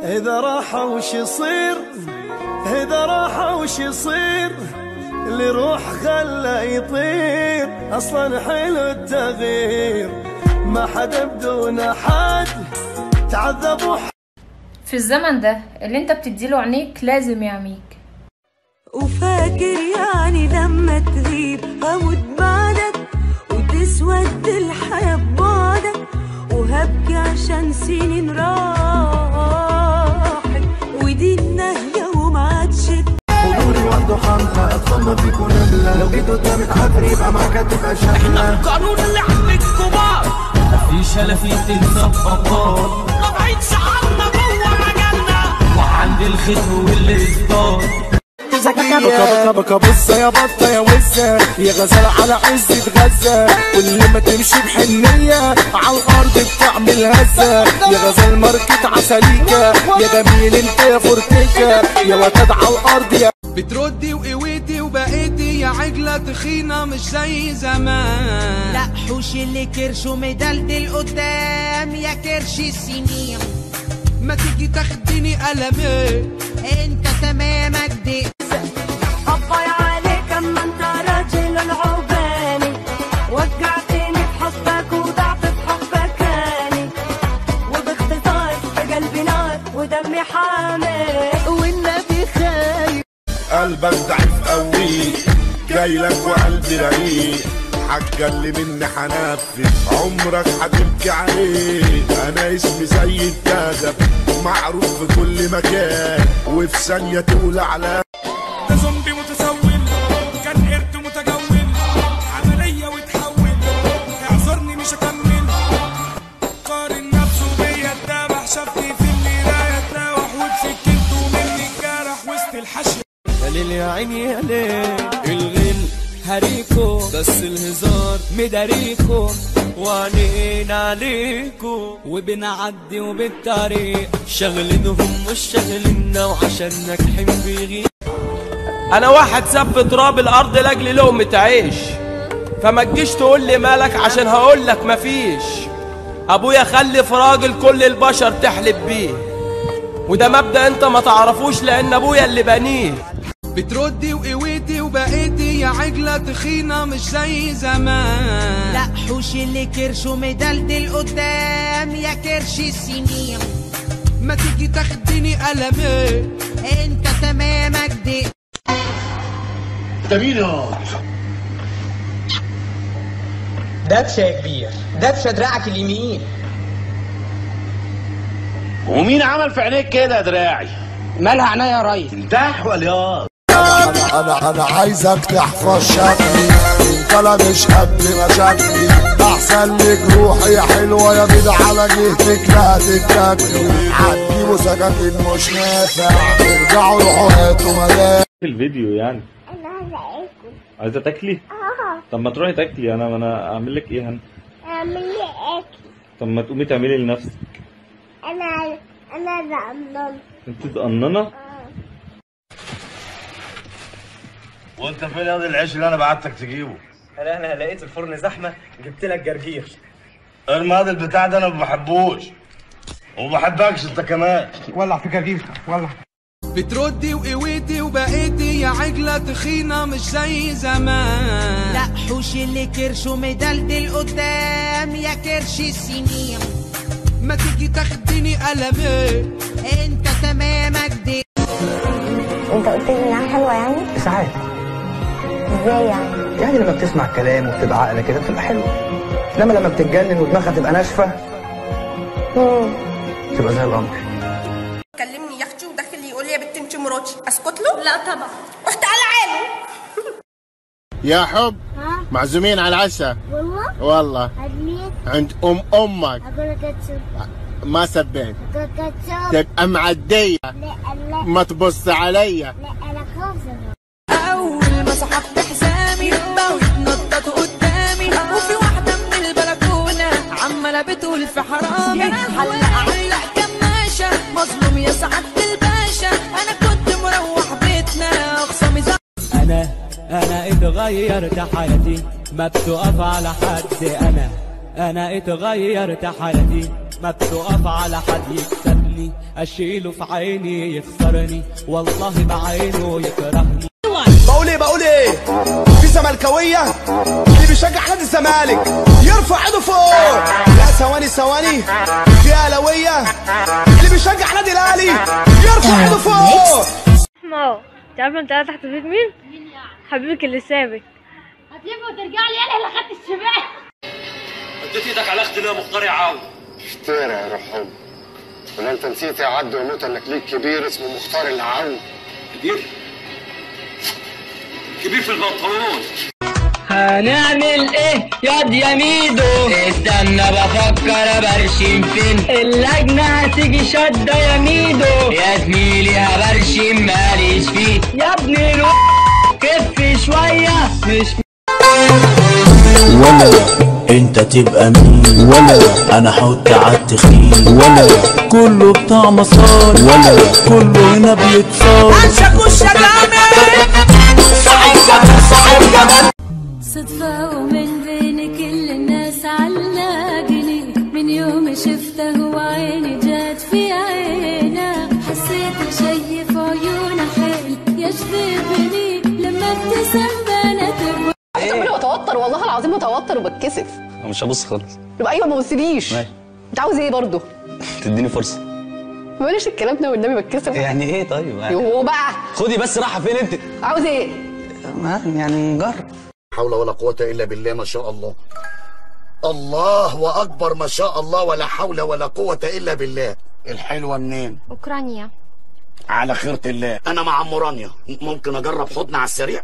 إذا راح وش يصير إذا راح وش يصير اللي روح خله يطير أصلا حلو التغيير ما حد بدون حد تعذبوا في الزمن ده اللي انت بتديله عينيك لازم يعميك وفاكر يعني لما تغيب اموت بعدك وتسود الحياة ببعدك وهبكي عشان سنين راحت ودي النهية وما عادش حضوري وحده حملة أتخمى فيك ونملة لو جيت قدامك حفري يبقى معاك هتبقى شاملة القانون اللي عند الكبار مفيش لفيت الصفقات رافعين شعارنا جوه مجالنا وعند الختم والاصدار بكا بكا بصة يا بطة يا وزة يا غزالة على عزة غزة كل ما تمشي بحنية على الأرض بتعمل هزة يا غزال ماركة عسليكة يا جميل انت يا فورتيكا يا وتد على الأرض يا بتردي وقويتي وبقيتي يا عجلة تخينة مش زي زمان لا حوش اللي كرشه مدلدل قدام يا كرش السنين ما تيجي تاخديني قلمي انت تمامك دي أباي عليك أما أنت راجل العوباني وجعتني في حبك وضعت في حبك هاني وباختصار في قلبي نار ودمي حامي والنبي خايف قلبك ضعيف قوي جاي لك وقلبي رقيق حاجة اللي مني حنفذ عمرك هتبكي عليه انا اسمي زي الكذب معروف في كل مكان وفي ثانية تقول على زومبي متسول كان قرد متجول عملية وتحول اعذرني مش هكمل قارن نفسه بيا اتبع شافني في المراية اتراوح وبسكنته مني الجرح وسط الحشي يا ليل يا عيني يا ليل الغل هريكو بس الهزار مداريكو وعنين عليكو وبنعدي وبالطريق شغلينهم مش شغلنا وعشان ناجحين بيغيب انا واحد سب تراب الارض لاجل لقمة عيش فما تجيش تقول لي مالك عشان هقول لك مفيش ابويا خلف راجل كل البشر تحلف بيه وده مبدأ انت ما تعرفوش لان ابويا اللي بنيه بتردي وقويتي وبقيتي يا عجلة تخينة مش زي زمان لا حوش اللي كرشه مدلدل قدام يا كرش السنين ما تيجي تاخديني قلمي انت تمامك دي دبشة يا كبير دبشة دراعك اليمين ومين عمل في عينيك كده يا دراعي؟ مالها عينيا يا ريس انتح ولا انا انا عايزك تحفظ شكلي انت لا مش قد مشاكلي احسن لك روحي يا حلوه يا بيض على جهتك لا تتاكلي هتجيبوا سكاكين مش نافع ارجعوا روحوا هاتوا ملاك الفيديو يعني انا عايزه اكل عايزه تاكلي اه طب ما تروحي تاكلي انا انا اعمل لك ايه هن اعمل لي اكل طب ما تقومي تعملي لنفسك انا انا زعلان انت تقننه وانت فين يا العيش اللي انا بعتك تجيبه؟ انا انا لقيت الفرن زحمة جبت لك جرجير ارمي هذا البتاع ده انا ما بحبوش وما بحبكش انت كمان ولع في جرجير ولع بتردي وقويتي وبقيتي يا عجلة تخينة مش زي زمان لا حوش اللي كرشه مدلدل قدام يا كرش السنين ما تيجي تاخديني قلمي انت تمامك دي انت قلت لي انها حلوه يعني ساعات ازاي يعني يعني لما بتسمع كلام وبتبقى عاقلة كده بتبقى حلوة انما لما بتتجنن ودماغها تبقى ناشفة مم. تبقى زي القمر كلمني يا اختي وداخل يقول لي يا بنت انت مراتي اسكت له لا طبعا رحت على عينه يا حب ها معزومين على العشاء والله والله ادميت عند ام امك اقول لك اتشوف ما سبيت اقول لك اتشوف تبقى معديه لا لا ما تبص عليا لا انا خايفه اول ما سحبت حزامي بقوا يتنططوا قدامي وفي واحده من البلكونه عماله بتقول في حرامي حلق علق كماشه مظلوم يا سعاده الباشا انا كنت مروح بيتنا اخصامي زق انا انا اتغيرت حياتي ما بتقف على حد انا انا اتغيرت حياتي ما بتقف على حد يكسبني يكرهني اشيله في عيني يخسرني والله بعينه يكرهني بقول ايه بقول ايه في زملكاويه اللي بيشجع نادي الزمالك يرفع ايده فوق لا ثواني ثواني في اهلاويه اللي بيشجع نادي الاهلي يرفع ايده فوق ماما تعرف انت قاعد تحت بيت مين؟ حبيبك اللي سابك هتلف وترجع لي انا اللي خدت الشباك اديت ايدك على اختي يا مختار يا عون اشتري يا رحم ولا انت نسيت يا عبد وموت انك ليك كبير اسمه مختار العون كبير كبير في البنطلون هنعمل ايه ياض يا ميدو استنى بفكر برشم فين اللجنة هتيجي شدة يا ميدو يا زميلي هبرشم ماليش فيه يا ابني رو كف شوية مش ولا انت تبقى مين ولا انا احط عالتخين ولا كله بتاع مصاري ولا كله هنا بيتصار صدفة ومن بين كل الناس علاقني من يوم شفته وعيني جات في عينه حسيت شي في عيونه حيل يجذبني لما ابتسم بنت طب انا بتوتر والله العظيم بتوتر وبتكسف مش هبص خالص يبقى ايوه ما بصليش ماشي انت عاوز ايه برضه تديني فرصه بلاش الكلام ده والنبي بتكسف يعني ايه طيب يعني يوه بقى خدي بس راحه فين انت عاوز ايه ما يعني نجرب حول ولا قوة إلا بالله ما شاء الله الله أكبر ما شاء الله ولا حول ولا قوة إلا بالله الحلوة منين؟ اوكرانيا على خيرة الله أنا مع مورانيا ممكن أجرب حضن على السريع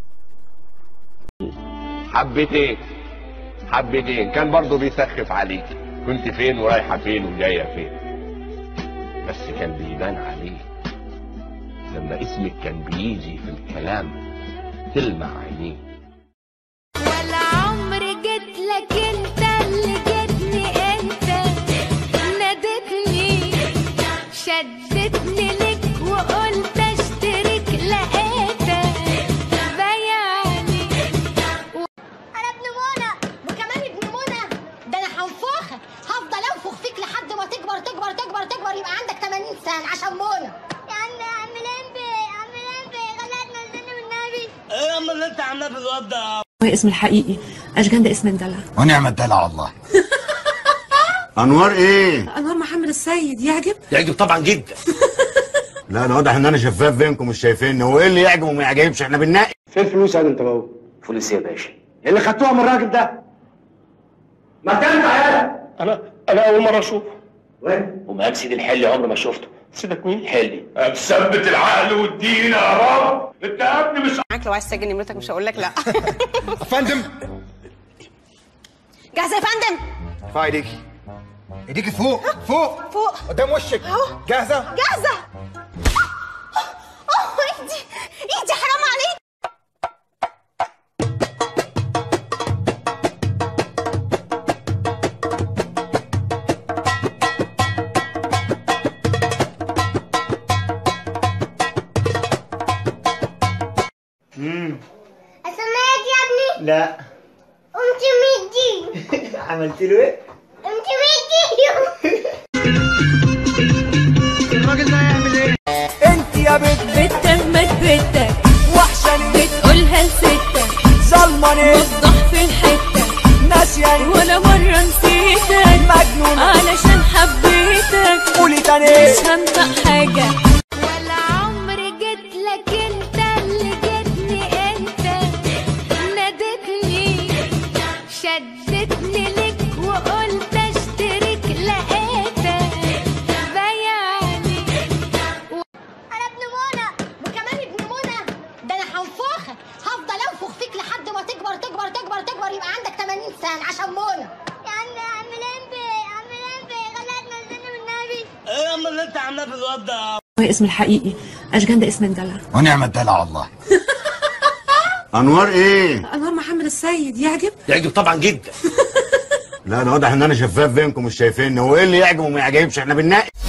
حبتين حبتين كان برضه بيسخف عليك كنت فين ورايحة فين وجاية فين بس كان بيبان عليك لما اسمك كان بيجي في الكلام تلمع عينيه ولا عمري جيت لك انت اللي جيتني انت نادتني شدتني لك وقلت اشترك لقيتك بيعني انا ابن منى وكمان ابن منى ده انا هنفخك هفضل انفخ فيك لحد ما تكبر تكبر تكبر تكبر يبقى عندك 80 سنه عشان منى يا عم يا عم لمبي يا عم لمبي خليها تنزلني والنبي ايه يا عم اللي انت عاملاه في الواد ده اسم الحقيقي اشجان ده اسم الدلع ونعم الدلع والله أنوار إيه؟ انوار محمد السيد يعجب يعجب طبعا جدا لا أنا واضح إن أنا شفاف بينكم مش شايفيني هو إيه اللي يعجب وما يعجبش إحنا بننقي فين فلوس يا انت بابا فلوس يا باشا اللي خدتوها من الراجل ده ما تنفع يالا انا انا اول مره اشوف وين ومعاك سيد الحلي عمري ما شفته سيدك مين الحلي مثبت العقل والدين يا رب انت يا ابني مش معاك لو عايز تسجل نمرتك مش هقول لك لا يا فندم جاهزه يا فندم ارفعي ايديكي ايديكي فوق فوق فوق قدام وشك جاهزه جاهزه اوه ايدي ايدي حرام عليك امم اسمعك يا ابني لا قمت مدي عملت له ايه؟ قمت مدي الراجل ده هيعمل ايه؟ انت يا بنت بتهمت بنتك وحشاني بتقولها لستك ظلماني وضح في الحتة ناسياني ولا مرة نسيتك مجنون علشان حبيتك قولي تاني مش هنطق حاجة ولا عمري جيت لك انت اللي جيتني انت نادتني شدتني لك وقلت اشترك لقيتك بيعني انا ابن منى وكمان ابن منى ده انا هنفخك هفضل انفخ فيك لحد ما تكبر تكبر تكبر تكبر يبقى عندك 80 سنه عشان منى يا عم يا عم لمبي يا عم لمبي خليها تنزلني والنبي ايه يا عم اللي انت عاملاه في الواد ده اسم الحقيقي اشجان ده اسم الدلع ونعم الدلع والله أنوار إيه؟ انوار محمد السيد يعجب يعجب طبعا جدا لا أنا واضح إن أنا شفاف بينكم مش شايفيني هو إيه اللي يعجب وما يعجبش إحنا بننقي